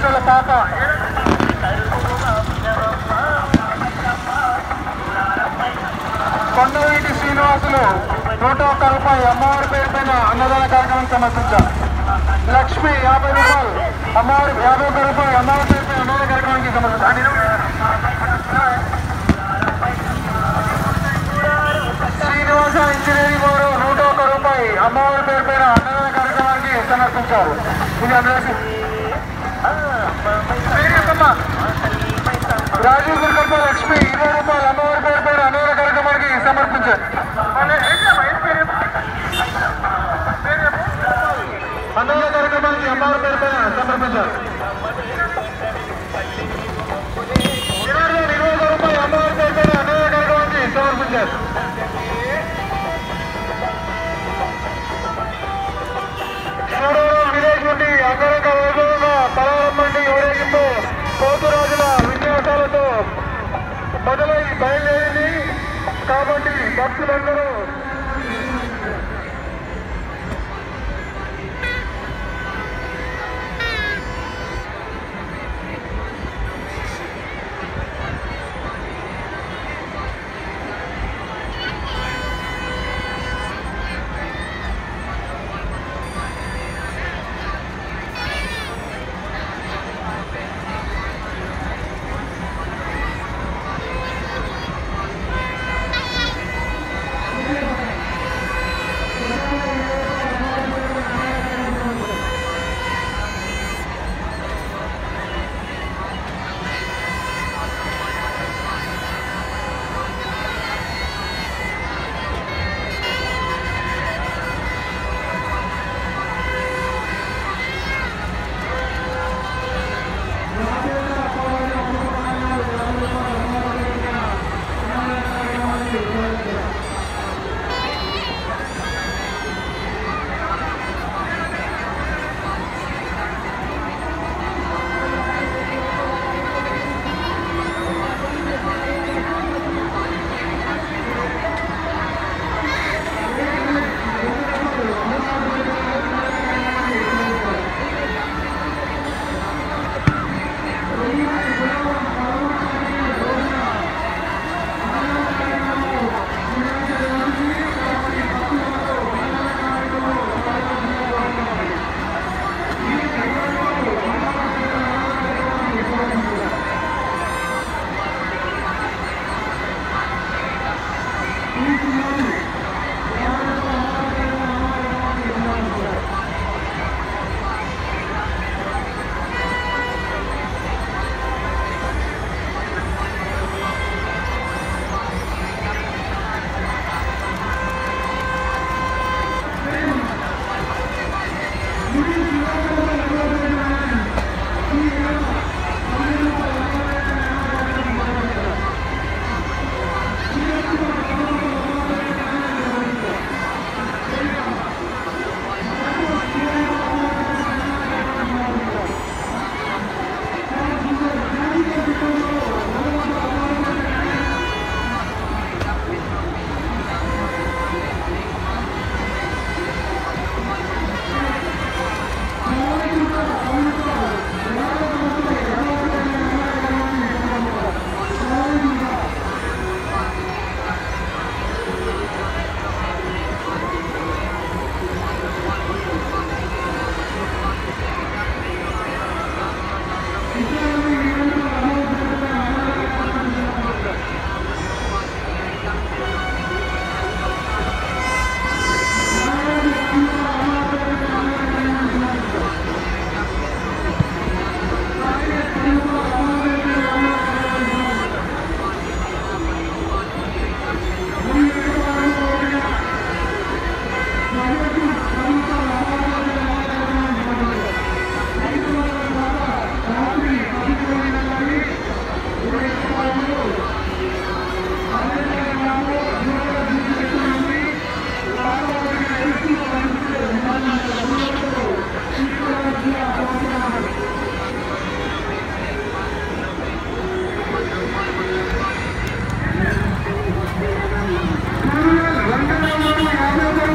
వెంకటేశ్వర్ల పాప కొండవీటి శ్రీనివాసులు నూట ఒక్క రూపాయి అమ్మవారి పేరు పైన అన్నదాన కార్యక్రమం సమర్పించారు లక్ష్మి యాభై రూపాయలు అమ్మవారి యాభై ఒక్క రూపాయలు అమ్మవారి పేరు పైన అన్నదాన కార్యక్రమానికి సమర్పించారు శ్రీనివాస ఇంజనీరింగ్ వారు నూట ఒక్క రూపాయి అమ్మవారి పేరు పైన అన్నదాన కార్యక్రమానికి సమర్పించారు ఇది అందరూ రాజీవ్ దుర్గప్ప లక్ష్మి ఇరవై రూపాయలు అమ్మవారి పేరు పైన అన్నదాన కార్యక్రమానికి సమర్పించారు అన్నదాన కార్యక్రమానికి అమ్మవారి పేరు పైన సమర్పించారు ఇరవై ఇరవై ఒక్క రూపాయలు అమ్మవారి పేరు పైన అన్నదాన కార్యక్రమానికి సమర్పించారు చూడూరు విలేజ్ నుండి అంగరంగ వైభవంగా పలారమ్మండి ఊరేగింపు పోతురాజుల విన్యాసాలతో మొదలై బయలుదేరింది కాబట్టి భక్తులందరూ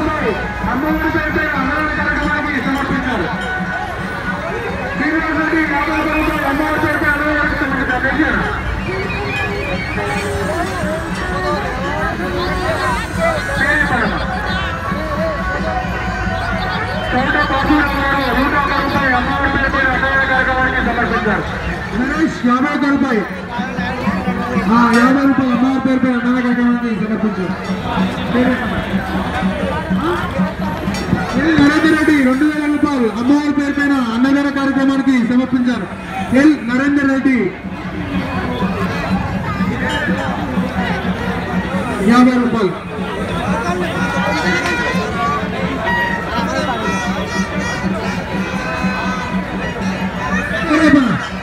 అమ్మవారి పేరు పైన అన్నదాన కార్యక్రమానికి సమర్పించారు శ్రీనివాస్ రెడ్డి యాభై ఒక్క రూపాయలు అమ్మవారి పేరుపై అన్నదానానికి సమర్పించారు దయచేయండి. చేయబడను. తోట బాబురావు గారు నూట ఒక్క రూపాయి అమ్మవారి పేరుపై అన్నదాన కార్యక్రమానికి సమర్పించారు నరేష్ యాభై ఒక్క రూపాయి ఆ, యాభై రూపాయలు అమ్మవారి పేరుపై అన్నదాన కార్యక్రమానికి సమర్పించారు ఎల్ నరేందర్ రెడ్డి రెండు వేల రూపాయలు అమ్మవారి పేరు పైన అన్నదాన కార్యక్రమానికి సమర్పించారు ఎల్ నరేందర్ రెడ్డి యాభై రూపాయలు రేపా.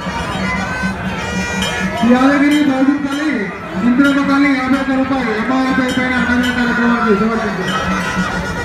యాదగిరి బాజుపల్లి ఇంద్రమ్మ కాలనీ యాభై ఒక్క రూపాయలు అమ్మవారి పేరు పైన అన్నదాన కార్యక్రమానికి సమర్పించారు